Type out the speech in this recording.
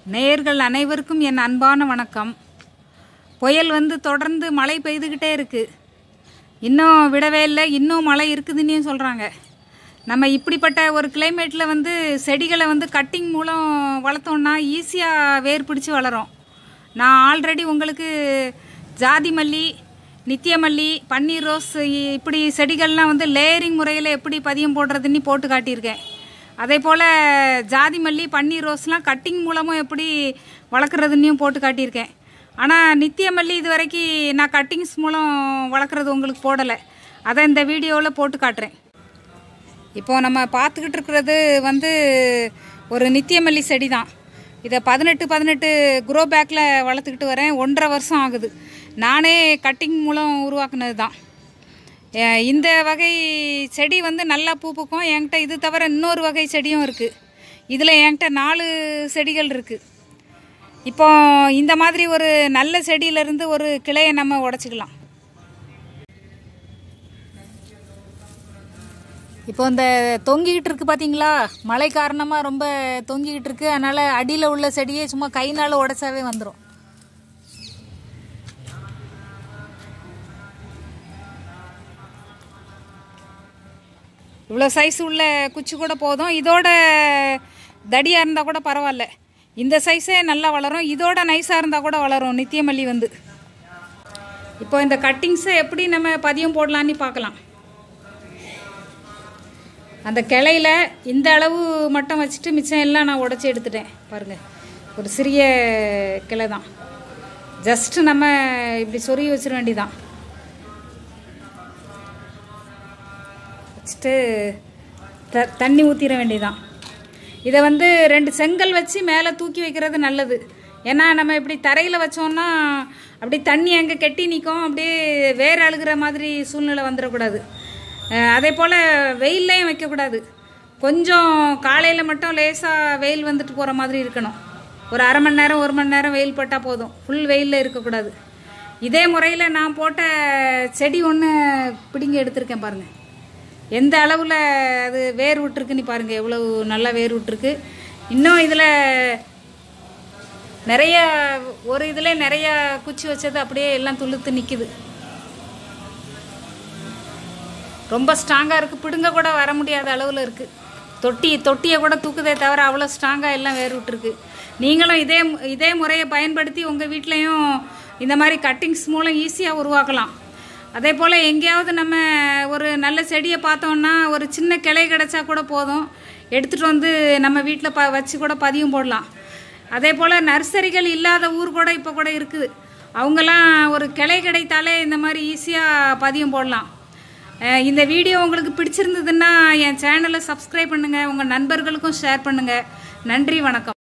நேயர்கள் அனைவருக்கும் என் அன்பான வணக்கம் புயல் வந்து தொடர்ந்து மழை பெய்துக்கிட்டே இருக்குது இன்னும் விடவே இல்லை இன்னும் மழை இருக்குதுன்னு சொல்கிறாங்க நம்ம இப்படிப்பட்ட ஒரு கிளைமேட்டில் வந்து செடிகளை வந்து கட்டிங் மூலம் வளர்த்தோன்னா ஈஸியாக வேர் பிடிச்சி வளரும் நான் ஆல்ரெடி உங்களுக்கு ஜாதி மல்லி நித்திய மல்லி பன்னீர் ரோஸ் இ- இப்படி செடிகள்லாம் வந்து லேயரிங் முறையில் எப்படி பதியம் போடுறதுன்னு போட்டு காட்டியிருக்கேன் அதே போல் ஜாதி மல்லி பன்னீர் ரோஸ்லாம் கட்டிங் மூலமும் எப்படி வளர்க்குறதுன்னையும் போட்டு காட்டியிருக்கேன் ஆனால் நித்திய மல்லி இது வரைக்கும் நான் கட்டிங்ஸ் மூலம் வளர்க்குறது உங்களுக்கு போடலை அதை இந்த வீடியோவில் போட்டு காட்டுறேன் இப்போ நம்ம பார்த்துக்கிட்டு இருக்கிறது வந்து ஒரு நித்தியமல்லி செடி தான் இதை பதினெட்டு பதினெட்டு குரோ பேக்கில் வளர்த்துக்கிட்டு வரேன் ஒன்றரை வருஷம் ஆகுது நானே கட்டிங் மூலம் உருவாக்குனது தான் அஹ் இந்த வகை செடி வந்து நல்லா பூ பூக்கும் என்கிட்ட இது தவிர இன்னொரு வகை செடியும் இருக்குது இதில் என்கிட்ட நாலு செடிகள் இருக்குது இப்போ இந்த மாதிரி ஒரு நல்ல செடியிலேருந்து ஒரு கிளையை நம்ம உடச்சிக்கலாம் இப்போ இந்த தொங்கிக்கிட்டு இருக்கு பார்த்தீங்களா மழை காரணமாக ரொம்ப தொங்கிக்கிட்டு இருக்கு அதனால் அடியில் உள்ள செடியே சும்மா கைனால் உடைச்சாவே வந்துடும் இவ்வளோ சைஸ் உள்ள குச்சி கூட போதும் இதோட தடியாக இருந்தால் கூட பரவாயில்ல இந்த சைஸே நல்லா வளரும் இதோட நைஸாக இருந்தால் கூட வளரும் நித்தியமல்லி வந்து இப்போ இந்த கட்டிங்ஸை எப்படி நம்ம பதியம் போடலான்னு பார்க்கலாம் அந்த கிளையில இந்த அளவு மட்டும் வச்சுட்டு மிச்சம் எல்லாம் நான் உடச்சி எடுத்துட்டேன் பாருங்கள் ஒரு சிறிய கிளை தான் ஜஸ்ட்டு நம்ம இப்படி சொருகி வச்சிட வேண்டியதான் வச்சுட்டு த தண்ணி ஊற்றிட வேண்டியதான் இதை வந்து ரெண்டு செங்கல் வச்சு மேலே தூக்கி வைக்கிறது நல்லது ஏன்னா நம்ம இப்படி தரையில் வச்சோம்னா அப்படி தண்ணி அங்கே கெட்டி நிற்கும் அப்படியே வேர் அழுகிற மாதிரி சூழ்நிலை வந்துடக்கூடாது அஹ் அதே போல் வெயில்லையும் வைக்கக்கூடாது கொஞ்சம் காலையில் மட்டும் லேசாக வெயில் வந்துட்டு போகிற மாதிரி இருக்கணும் ஒரு அரை மணி நேரம் ஒரு மணி நேரம் வெயில் பட்டால் போதும் ஃபுல் வெயிலில் இருக்கக்கூடாது இதே முறையில் நான் போட்ட செடி ஒன்று பிடுங்கி எடுத்திருக்கேன் பாருங்கள் எந்த அளவில் அது வேர் விட்டுருக்குன்னு பாருங்கள் எவ்வளவு நல்லா வேர் விட்டுருக்கு இன்னும் இதில் நிறைய ஒரு இதில் நிறைய குச்சி வச்சது அப்படியே எல்லாம் துளுத்து நிற்கிது ரொம்ப ஸ்ட்ராங்காக இருக்குது பிடுங்க கூட வர முடியாத அளவில் இருக்குது தொட்டி தொட்டியை கூட தூக்குதே தவிர அவ்வளோ ஸ்ட்ராங்காக எல்லாம் வேர் விட்டுருக்கு நீங்களும் இதே இதே முறையை பயன்படுத்தி உங்கள் வீட்லேயும் இந்த மாதிரி கட்டிங்ஸ் மூலம் ஈஸியாக உருவாக்கலாம் அதே போல் எங்கேயாவது நம்ம ஒரு நல்ல செடியை பார்த்தோம்னா ஒரு சின்ன கிளை கிடச்சா கூட போதும் எடுத்துகிட்டு வந்து நம்ம வீட்டில் ப வச்சு கூட பதியம் போடலாம் அதே போல் நர்சரிகள் இல்லாத ஊர் கூட இப்போ கூட இருக்குது அவங்கெல்லாம் ஒரு கிளை கிடைத்தாலே இந்த மாதிரி ஈஸியாக பதியம் போடலாம் அஹ் இந்த வீடியோ உங்களுக்கு பிடிச்சிருந்ததுன்னா என் சேனலை சப்ஸ்கிரைப் பண்ணுங்கள் உங்கள் நண்பர்களுக்கும் ஷேர் பண்ணுங்கள் நன்றி வணக்கம்